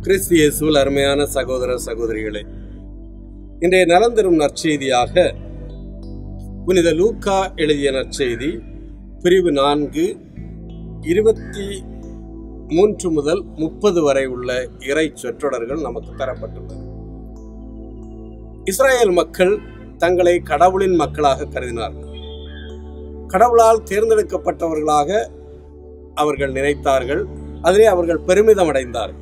கிறிஸ்து இயேசுவில் அருமையான சகோதர சகோதரிகளே இன்றைய நலம் தரும் நற்செய்தியாக புனித லூக்கா எழுதிய நற்செய்தி பிரிவு நான்கு இருபத்தி மூன்று முதல் முப்பது வரை உள்ள இறை சொற்றொடர்கள் நமக்கு தரப்பட்டுள்ளன இஸ்ராயேல் மக்கள் தங்களை கடவுளின் மக்களாக கருதினார்கள் கடவுளால் தேர்ந்தெடுக்கப்பட்டவர்களாக அவர்கள் நினைத்தார்கள் அதிலே அவர்கள் பெருமிதம் அடைந்தார்கள்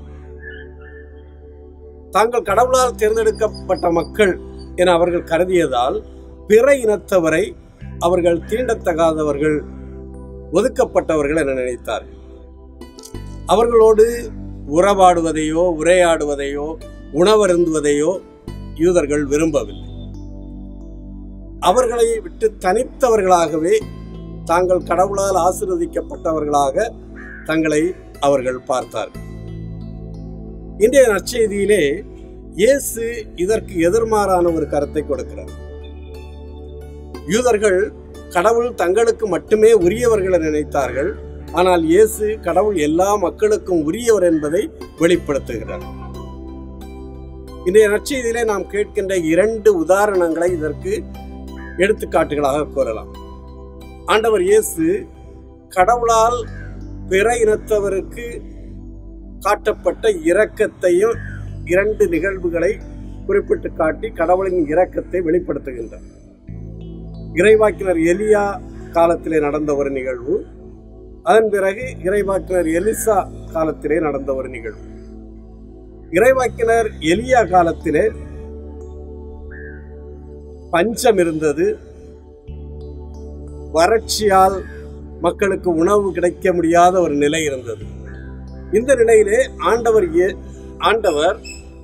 தாங்கள் கடவுளால் தேர்ந்தெடுக்கப்பட்ட மக்கள் என அவர்கள் கருதியதால் பிற இனத்தவரை அவர்கள் தீண்டத்தகாதவர்கள் ஒதுக்கப்பட்டவர்கள் என நினைத்தார்கள் அவர்களோடு உறவாடுவதையோ உரையாடுவதையோ உணவருந்துவதையோ யூதர்கள் விரும்பவில்லை அவர்களை விட்டு தனித்தவர்களாகவே தாங்கள் கடவுளால் ஆசீர்வதிக்கப்பட்டவர்களாக தங்களை அவர்கள் பார்த்தார்கள் இன்றைய நற்செய்தியிலே இயேசு இதற்கு எதிர்மாறான ஒரு கருத்தை கொடுக்கிறார் யூதர்கள் கடவுள் தங்களுக்கு மட்டுமே உரியவர்கள் என நினைத்தார்கள் ஆனால் இயேசு கடவுள் எல்லா மக்களுக்கும் உரியவர் என்பதை வெளிப்படுத்துகிறார் இன்றைய நற்செய்தியிலே நாம் கேட்கின்ற இரண்டு உதாரணங்களை இதற்கு எடுத்துக்காட்டுகளாக கூறலாம் ஆண்டவர் இயேசு கடவுளால் பிற இனத்தவருக்கு காட்டப்பட்ட இரக்கத்தையும் இரண்டு நிகழ்வுகளை குறிப்பிட்டு காட்டி கடவுளின் இரக்கத்தை வெளிப்படுத்துகின்றார் இறைவாக்கினர் எலியா காலத்திலே நடந்த ஒரு நிகழ்வு அதன் பிறகு இறைவாக்கினர் எலிசா காலத்திலே நடந்த ஒரு நிகழ்வு இறைவாக்கினர் எலியா காலத்திலே பஞ்சம் இருந்தது வறட்சியால் மக்களுக்கு உணவு கிடைக்க முடியாத ஒரு நிலை இருந்தது இந்த நிலையிலே ஆண்டவர் எ- ஆண்டவர்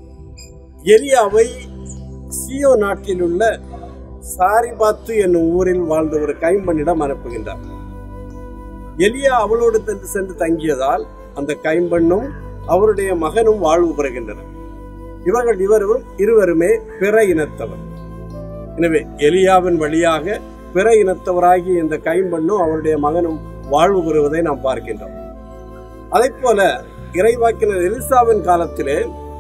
எலியாவை சியோ நாட்டில் உள்ள சாரிபாத்து என்னும் ஊரில் வாழ்ந்த ஒரு கைம்பெண்ணிடம் அனுப்புகின்றார் எலியா அவளோடு சென்று சென்று தங்கியதால் அந்த கைம்பெண்ணும் அவருடைய மகனும் வாழ்வு பெறுகின்றனர் இவர்கள் இருவரும் இருவருமே பிற இனத்தவர் எனவே எலியாவின் வழியாக பிற இனத்தவராகிய இந்த கைம்பெண்ணும் அவருடைய மகனும் வாழ்வு பெறுவதை நாம் பார்க்கின்றோம் அதை போல இறைவாக்கினர் எலிசாவின் காலத்திலே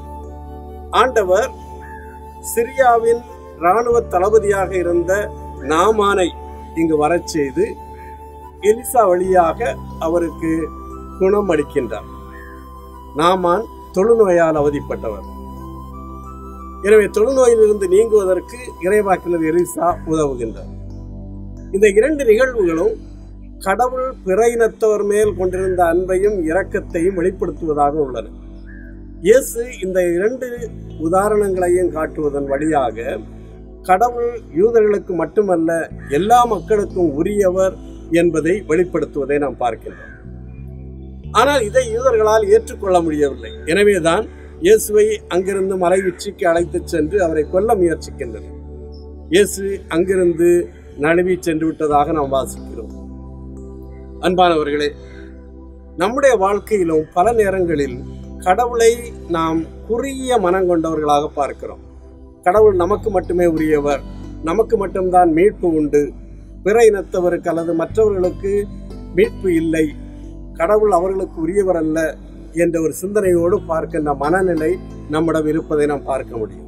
ஆண்டவர் சிரியாவின் இராணுவ தளபதியாக இருந்த நாமானை இங்கு வரச் செய்து எலிசா வழியாக அவருக்கு குணம் அளிக்கின்றார் நாமான் தொழுநோயால் அவதிப்பட்டவர் எனவே தொழுநோயிலிருந்து நீங்குவதற்கு இறைவாக்கினர் எலிசா உதவுகின்றார் இந்த இரண்டு நிகழ்வுகளும் கடவுள் பிற இனத்தவர் மேல் கொண்டிருந்த அன்பையும் இரக்கத்தையும் வெளிப்படுத்துவதாக உள்ளன இயேசு இந்த இரண்டு உதாரணங்களையும் காட்டுவதன் வழியாக கடவுள் யூதர்களுக்கு மட்டுமல்ல எல்லா மக்களுக்கும் உரியவர் என்பதை வெளிப்படுத்துவதை நாம் பார்க்கின்றோம் ஆனால் இதை யூதர்களால் ஏற்றுக்கொள்ள முடியவில்லை எனவேதான் இயேசுவை அங்கிருந்து மலை உச்சிக்கு அழைத்துச் சென்று அவரை கொல்ல முயற்சிக்கின்றனர் இயேசு அங்கிருந்து நழுவி சென்று விட்டதாக நாம் வாசிக்கிறோம் அன்பானவர்களே நம்முடைய வாழ்க்கையிலும் பல நேரங்களில் கடவுளை நாம் குறுகிய மனம் கொண்டவர்களாக பார்க்கிறோம் கடவுள் நமக்கு மட்டுமே உரியவர் நமக்கு மட்டும்தான் மீட்பு உண்டு பிற இனத்தவருக்கு அல்லது மற்றவர்களுக்கு மீட்பு இல்லை கடவுள் அவர்களுக்கு உரியவர் அல்ல என்ற ஒரு சிந்தனையோடு பார்க்கின்ற மனநிலை நம்மிடம் இருப்பதை நாம் பார்க்க முடியும்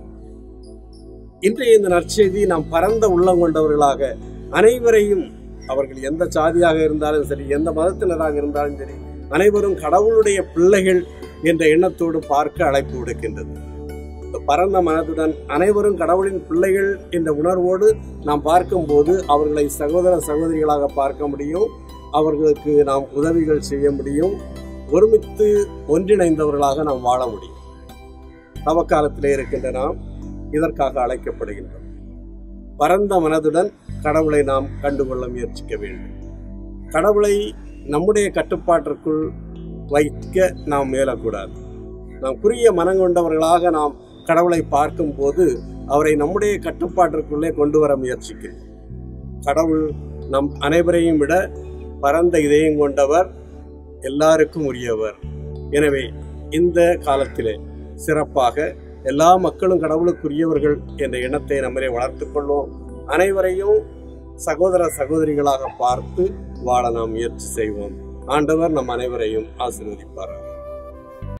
இன்றைய இந்த நற்செய்தி நாம் பரந்த உள்ளம் கொண்டவர்களாக அனைவரையும் அவர்கள் எந்த சாதியாக இருந்தாலும் சரி எந்த மதத்தினராக இருந்தாலும் சரி அனைவரும் கடவுளுடைய பிள்ளைகள் என்ற எண்ணத்தோடு பார்க்க அழைப்பு விடுக்கின்றது இந்த பரந்த மனதுடன் அனைவரும் கடவுளின் பிள்ளைகள் என்ற உணர்வோடு நாம் பார்க்கும்போது அவர்களை சகோதர சகோதரிகளாக பார்க்க முடியும் அவர்களுக்கு நாம் உதவிகள் செய்ய முடியும் ஒருமித்து ஒன்றிணைந்தவர்களாக நாம் வாழ முடியும் தவக்காலத்திலே இருக்கின்ற நாம் இதற்காக அழைக்கப்படுகின்றோம் பரந்த மனதுடன் கடவுளை நாம் கண்டுகொள்ள முயற்சிக்க வேண்டும் கடவுளை நம்முடைய கட்டுப்பாட்டிற்குள் வைக்க நாம் முயலக்கூடாது நாம் குறுகிய மனம் கொண்டவர்களாக நாம் கடவுளை பார்க்கும்போது அவரை நம்முடைய கட்டுப்பாட்டிற்குள்ளே கொண்டு வர முயற்சிக்கிறோம் கடவுள் நம் அனைவரையும் விட பரந்த இதயம் கொண்டவர் எல்லாருக்கும் உரியவர் எனவே இந்த காலத்திலே சிறப்பாக எல்லா மக்களும் கடவுளுக்குரியவர்கள் என்ற எண்ணத்தை நம்மளே வளர்த்துக் கொள்வோம் அனைவரையும் சகோதர சகோதரிகளாக பார்த்து வாழ நாம் முயற்சி செய்வோம் ஆண்டவர் நம் அனைவரையும் ஆசீர்வதிப்பார்